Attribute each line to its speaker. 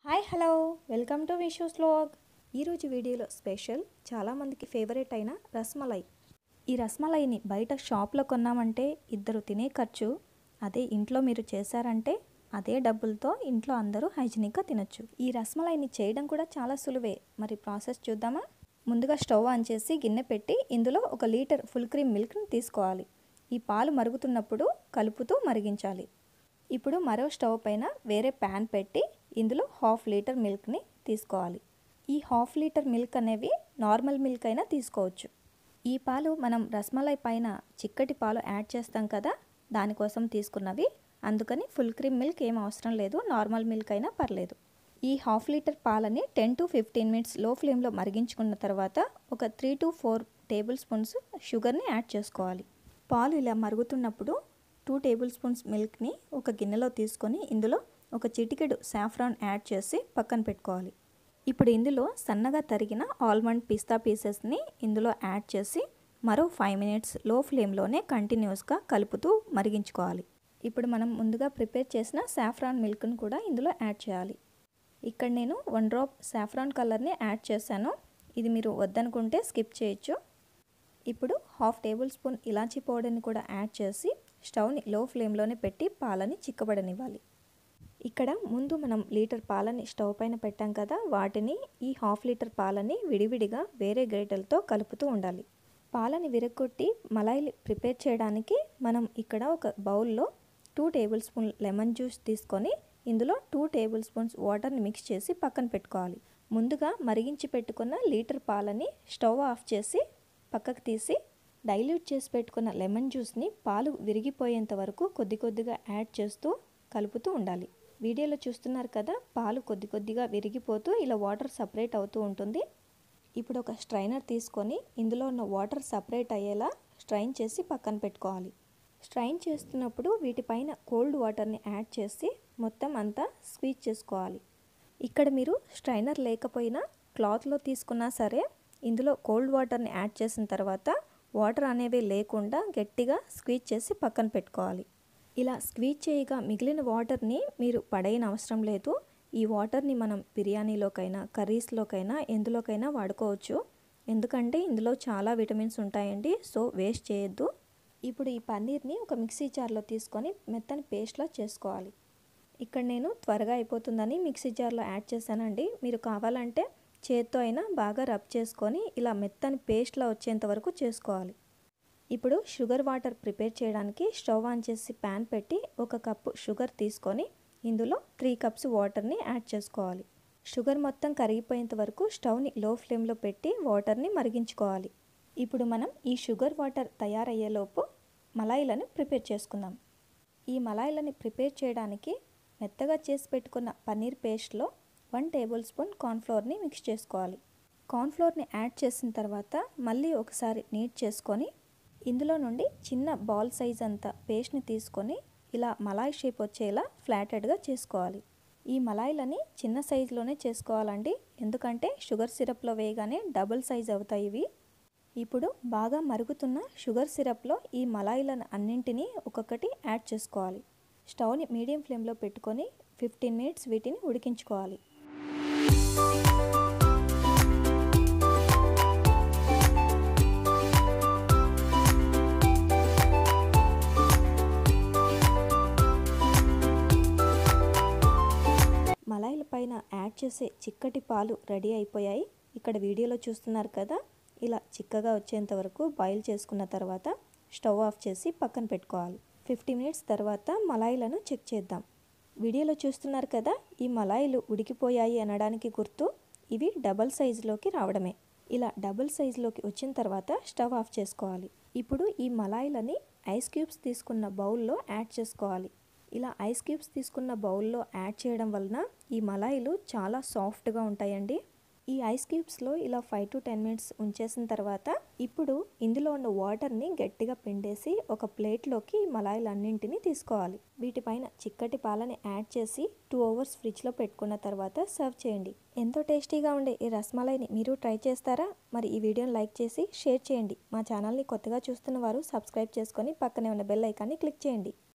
Speaker 1: hi hello welcome to Vishu's vlog ఈరోజు వీడియోలో special చాలామందికి ఫేవరెట్ అయిన రస్మలై ఈ రస్మలైని బయట షాప్లో కొన్నామంటే ఇద్దరు తినే ఖర్చు అదే ఇంట్లో మీరు చేశారంటే అదే డబ్బులతో ఇంట్లో అందరూ హైజీనిక్గా తినొచ్చు ఈ రస్మలైని చేయడం కూడా చాలా సులువే మరి ప్రాసెస్ చూద్దామా ముందుగా స్టవ్ ఆన్ చేసి గిన్నె పెట్టి ఇందులో ఒక లీటర్ ఫుల్ క్రీమ్ మిల్క్ని తీసుకోవాలి ఈ పాలు మరుగుతున్నప్పుడు కలుపుతూ మరిగించాలి ఇప్పుడు మరో స్టవ్ పైన వేరే ప్యాన్ పెట్టి ఇందులో హాఫ్ లీటర్ మిల్క్ని తీసుకోవాలి ఈ హాఫ్ లీటర్ మిల్క్ అనేవి నార్మల్ మిల్క్ అయినా తీసుకోవచ్చు ఈ పాలు మనం రస్మలై పైన చిక్కటి పాలు యాడ్ చేస్తాం కదా దానికోసం తీసుకున్నవి అందుకని ఫుల్ క్రీమ్ మిల్క్ ఏం అవసరం లేదు నార్మల్ మిల్క్ అయినా పర్లేదు ఈ హాఫ్ లీటర్ పాలని టెన్ టు ఫిఫ్టీన్ మినిట్స్ లో ఫ్లేమ్లో మరిగించుకున్న తర్వాత ఒక three to four tablespoons షుగర్ని యాడ్ చేసుకోవాలి పాలు ఇలా మరుగుతున్నప్పుడు టూ టేబుల్ స్పూన్స్ మిల్క్ని ఒక గిన్నెలో తీసుకొని ఇందులో ఒక చిటికెడు సాఫ్రాన్ యాడ్ చేసి పక్కన పెట్టుకోవాలి ఇప్పుడు ఇందులో సన్నగా తరిగిన ఆల్మండ్ పిస్తా పీసెస్ని ఇందులో యాడ్ చేసి మరో ఫైవ్ మినిట్స్ లో ఫ్లేమ్లోనే కంటిన్యూస్గా కలుపుతూ మరిగించుకోవాలి ఇప్పుడు మనం ముందుగా ప్రిపేర్ చేసిన సాఫ్రాన్ మిల్క్ని కూడా ఇందులో యాడ్ చేయాలి ఇక్కడ నేను వన్ డ్రాప్ సాఫ్రాన్ కలర్ని యాడ్ చేశాను ఇది మీరు వద్దనుకుంటే స్కిప్ చేయొచ్చు ఇప్పుడు హాఫ్ టేబుల్ స్పూన్ ఇలాచీ పౌడర్ని కూడా యాడ్ చేసి స్టవ్ని లో ఫ్లేమ్లోనే పెట్టి పాలని చిక్కబడనివ్వాలి ఇక్కడ ముందు మనం లీటర్ పాలని స్టవ్ పైన పెట్టాం కదా వాటిని ఈ హాఫ్ లీటర్ పాలని విడివిడిగా వేరే గరిటెలతో కలుపుతూ ఉండాలి పాలని విరగొట్టి మలాయి ప్రిపేర్ చేయడానికి మనం ఇక్కడ ఒక బౌల్లో two tablespoon lemon juice తీసుకొని ఇందులో టూ టేబుల్ స్పూన్స్ వాటర్ని మిక్స్ చేసి పక్కన పెట్టుకోవాలి ముందుగా మరిగించి పెట్టుకున్న లీటర్ పాలని స్టవ్ ఆఫ్ చేసి పక్కకు తీసి డైల్యూట్ చేసి పెట్టుకున్న లెమన్ జ్యూస్ని పాలు విరిగిపోయేంత వరకు కొద్ది కొద్దిగా యాడ్ చేస్తూ కలుపుతూ ఉండాలి వీడియోలో చూస్తున్నారు కదా పాలు కొద్ది కొద్దిగా విరిగిపోతూ ఇలా వాటర్ సపరేట్ అవుతూ ఉంటుంది ఇప్పుడు ఒక స్ట్రైనర్ తీసుకొని ఇందులో ఉన్న వాటర్ సపరేట్ అయ్యేలా స్ట్రైన్ చేసి పక్కన పెట్టుకోవాలి స్ట్రైన్ చేస్తున్నప్పుడు వీటిపైన కోల్డ్ వాటర్ని యాడ్ చేసి మొత్తం అంతా స్క్వీజ్ చేసుకోవాలి ఇక్కడ మీరు స్ట్రైనర్ లేకపోయినా క్లాత్లో తీసుకున్నా సరే ఇందులో కోల్డ్ వాటర్ని యాడ్ చేసిన తర్వాత వాటర్ అనేవి లేకుండా గట్టిగా స్క్వీజ్ చేసి పక్కన పెట్టుకోవాలి ఇలా స్క్వీజ్ చేయగా మిగిలిన వాటర్ని మీరు పడైన అవసరం లేదు ఈ వాటర్ని మనం బిర్యానీలోకైనా కర్రీస్లోకైనా ఎందులోకైనా వాడుకోవచ్చు ఎందుకంటే ఇందులో చాలా విటమిన్స్ ఉంటాయండి సో వేస్ట్ చేయొద్దు ఇప్పుడు ఈ పన్నీర్ని ఒక మిక్సీ జార్లో తీసుకొని మెత్తని పేస్ట్లా చేసుకోవాలి ఇక్కడ నేను త్వరగా అయిపోతుందని మిక్సీ జార్లో యాడ్ చేశానండి మీరు కావాలంటే చేత్తో అయినా బాగా రబ్ చేసుకొని ఇలా మెత్తని పేస్ట్లా వచ్చేంత వరకు చేసుకోవాలి ఇప్పుడు షుగర్ వాటర్ ప్రిపేర్ చేయడానికి స్టవ్ ఆన్ చేసి ప్యాన్ పెట్టి ఒక కప్పు షుగర్ తీసుకొని ఇందులో త్రీ కప్స్ వాటర్ని యాడ్ చేసుకోవాలి షుగర్ మొత్తం కరిగిపోయేంత వరకు స్టవ్ని లో ఫ్లేమ్లో పెట్టి వాటర్ని మరిగించుకోవాలి ఇప్పుడు మనం ఈ షుగర్ వాటర్ తయారయ్యేలోపు మలాయిలను ప్రిపేర్ చేసుకుందాం ఈ మలాయిలని ప్రిపేర్ చేయడానికి మెత్తగా చేసి పెట్టుకున్న పన్నీర్ పేస్ట్లో వన్ టేబుల్ స్పూన్ కార్న్ఫ్లోర్ని మిక్స్ చేసుకోవాలి కార్న్ఫ్లోర్ని యాడ్ చేసిన తర్వాత మళ్ళీ ఒకసారి నీట్ చేసుకొని ఇందులో నుండి చిన్న బాల్ సైజ్ అంత పేస్ట్ని తీసుకొని ఇలా మలాయ్ షేప్ వచ్చేలా ఫ్లాటెడ్గా చేసుకోవాలి ఈ మలాయిలని చిన్న సైజులోనే చేసుకోవాలండి ఎందుకంటే షుగర్ సిరప్లో వేయగానే డబుల్ సైజ్ అవుతాయి ఇవి ఇప్పుడు బాగా మరుగుతున్న షుగర్ సిరప్లో ఈ మలాయిలను అన్నింటినీ ఒక్కొక్కటి యాడ్ చేసుకోవాలి స్టవ్ని మీడియం ఫ్లేమ్లో పెట్టుకొని ఫిఫ్టీన్ మినిట్స్ వీటిని ఉడికించుకోవాలి మలాయిల పైన యాడ్ చేసే చిక్కటి పాలు రెడీ అయిపోయాయి ఇక్కడ వీడియోలో చూస్తున్నారు కదా ఇలా చిక్కగా వచ్చేంత వరకు బాయిల్ చేసుకున్న తర్వాత స్టవ్ ఆఫ్ చేసి పక్కన పెట్టుకోవాలి ఫిఫ్టీ మినిట్స్ తర్వాత మలాయిలను చెక్ చేద్దాం వీడియోలో చూస్తున్నారు కదా ఈ మలాయిలు ఉడికిపోయాయి అనడానికి గుర్తు ఇవి డబల్ సైజులోకి రావడమే ఇలా డబుల్ సైజులోకి వచ్చిన తర్వాత స్టవ్ ఆఫ్ చేసుకోవాలి ఇప్పుడు ఈ మలాయిలని ఐస్ క్యూబ్స్ తీసుకున్న బౌల్లో యాడ్ చేసుకోవాలి ఇలా ఐస్ క్యూబ్స్ తీసుకున్న బౌల్లో యాడ్ చేయడం వలన ఈ మలాయిలు చాలా సాఫ్ట్గా ఉంటాయండి ఈ ఐస్ క్యూబ్స్లో ఇలా ఫైవ్ టు టెన్ మినిట్స్ ఉంచేసిన తర్వాత ఇప్పుడు ఇందులో ఉన్న వాటర్ని గట్టిగా పిండేసి ఒక ప్లేట్లోకి మలాయిలన్నింటినీ తీసుకోవాలి వీటిపైన చిక్కటి పాలని యాడ్ చేసి టూ అవర్స్ ఫ్రిడ్జ్లో పెట్టుకున్న తర్వాత సర్వ్ చేయండి ఎంతో టేస్టీగా ఉండే ఈ రస్మలైని మీరు ట్రై చేస్తారా మరి ఈ వీడియోని లైక్ చేసి షేర్ చేయండి మా ఛానల్ని కొత్తగా చూస్తున్న వారు సబ్స్క్రైబ్ చేసుకొని పక్కనే ఉన్న బెల్ ఐకాన్ని క్లిక్ చేయండి